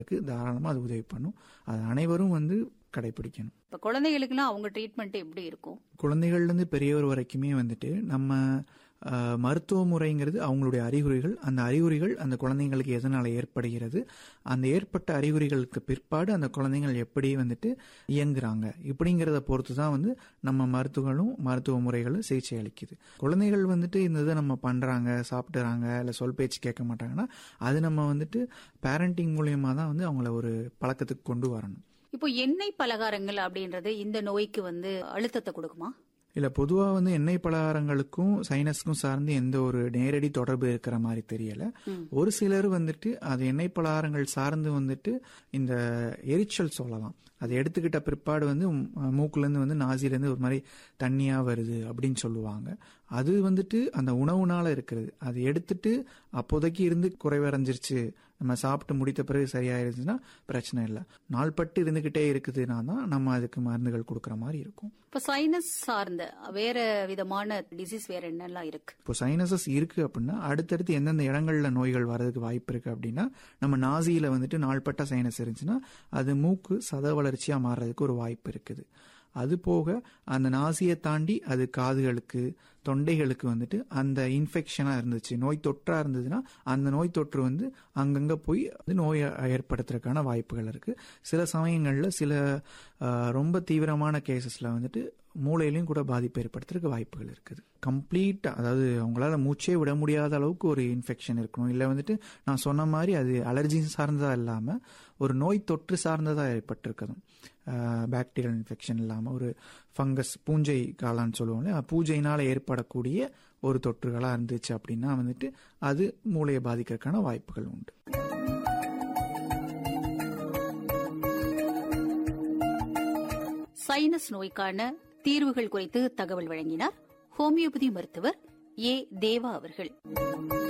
தாராளமாக அது உதவி பண்ணும் அது அனைவரும் வந்து கடைபிடிக்கணும் இப்ப குழந்தைகளுக்குலாம் அவங்க ட்ரீட்மெண்ட் எப்படி இருக்கும் குழந்தைகள்லேருந்து பெரியவர் வரைக்குமே வந்துட்டு நம்ம அஹ், மருத்துவ முறைங்கிறது அவங்களுடைய அறிகுறிகள் அந்த அறிகுறிகள் அந்த குழந்தைங்களுக்கு எதனால் ஏற்படுகிறது அந்த ஏற்பட்ட அறிகுறிகளுக்கு பிற்பாடு அந்த குழந்தைகள் எப்படி வந்துட்டு இயங்குறாங்க இப்படிங்கிறத பொறுத்து தான் வந்து நம்ம மருத்துவங்களும் மருத்துவ முறைகளும் சிகிச்சை அளிக்குது குழந்தைகள் வந்துட்டு இந்த இதை நம்ம பண்ணுறாங்க சாப்பிட்டுறாங்க இல்லை சொல் பேச்சு கேட்க மாட்டாங்கன்னா அது நம்ம வந்துட்டு பேரண்டிங் மூலியமாக தான் வந்து அவங்கள ஒரு பழக்கத்துக்கு கொண்டு வரணும் இப்போ எண்ணெய் பலகாரங்கள் அப்படின்றது இந்த நோய்க்கு வந்து அழுத்தத்தை கொடுக்குமா இல்ல பொதுவா வந்து எண்ணெய் பலகாரங்களுக்கும் சைனஸ்க்கும் சார்ந்து எந்த ஒரு நேரடி தொடர்பு இருக்கிற மாதிரி தெரியல ஒரு சிலர் வந்துட்டு அது எண்ணெய் பலகாரங்கள் சார்ந்து வந்துட்டு இந்த எரிச்சல் சொல்லலாம் அதை எடுத்துக்கிட்ட பிற்பாடு வந்து ம், மூக்குல இருந்து வந்து நாசில இருந்து ஒரு மாதிரி தண்ணியா வருது அப்படின்னு சொல்லுவாங்க அது வந்துட்டு அந்த உணவுனால இருக்கிறது அது எடுத்துட்டு அப்போதைக்கு இருந்து குறைவடைஞ்சிருச்சு நம்ம சாப்பிட்டு முடித்த பிறகு சரியாயிருச்சுன்னா பிரச்சனை இல்லை நாள்பட்டு இருந்துகிட்டே இருக்குதுன்னா தான் நம்ம அதுக்கு மருந்துகள் கொடுக்குற மாதிரி இருக்கும் இப்ப சைனஸ் சார்ந்த வேற விதமான டிசீஸ் வேற என்னெல்லாம் இருக்கு இப்போ சைனசஸ் இருக்கு அப்படின்னா அடுத்தடுத்து எந்தெந்த இடங்கள்ல நோய்கள் வர்றதுக்கு வாய்ப்பு இருக்கு அப்படின்னா நம்ம நாசியில வந்துட்டு நாள்பட்ட சைனஸ் இருந்துச்சுன்னா அது மூக்கு சத வளர்ச்சியா மாறுறதுக்கு ஒரு வாய்ப்பு இருக்குது அது போக அந்த நாசியை தாண்டி அது காதுகளுக்கு தொண்டைகளுக்கு வந்துட்டு அந்த இன்ஃபெக்ஷனா இருந்துச்சு நோய் தொற்றா இருந்ததுன்னா அந்த நோய் தொற்று வந்து அங்கங்க போய் அது நோயை ஏற்படுத்துறதுக்கான வாய்ப்புகள் இருக்கு சில சமயங்கள்ல சில ஆஹ், ரொம்ப தீவிரமான கேசஸ்ல வந்துட்டு மூளையிலையும் கூட பாதிப்பு ஏற்படுத்துறதுக்கு வாய்ப்புகள் இருக்குது கம்ப்ளீட்டா அதாவது அவங்களால மூச்சே விட முடியாத அளவுக்கு ஒரு இன்ஃபெக்ஷன் இருக்கணும் இல்லை வந்துட்டு நான் சொன்ன மாதிரி அது அலர்ஜி சார்ந்ததா இல்லாம ஒரு நோய் தொற்று சார்ந்ததா ஏற்பட்டிருக்கதும் பாக்டீரியல் இன்ஃபெக்ஷன் இல்லாம ஒரு ஃபங்கஸ் பூஞ்சை காளான்னு சொல்லுவோம் இல்லையா பூஜையினால ஏற்படக்கூடிய ஒரு தொற்றுகளா இருந்துச்சு அப்படின்னா வந்துட்டு அது மூளையை பாதிக்கிறதுக்கான வாய்ப்புகள் உண்டு சைனஸ் நோய்க்கான தீர்வுகள் குறித்து தகவல் வழங்கினார் ஹோமியோபதி மருத்துவர் ஏ தேவா அவர்கள்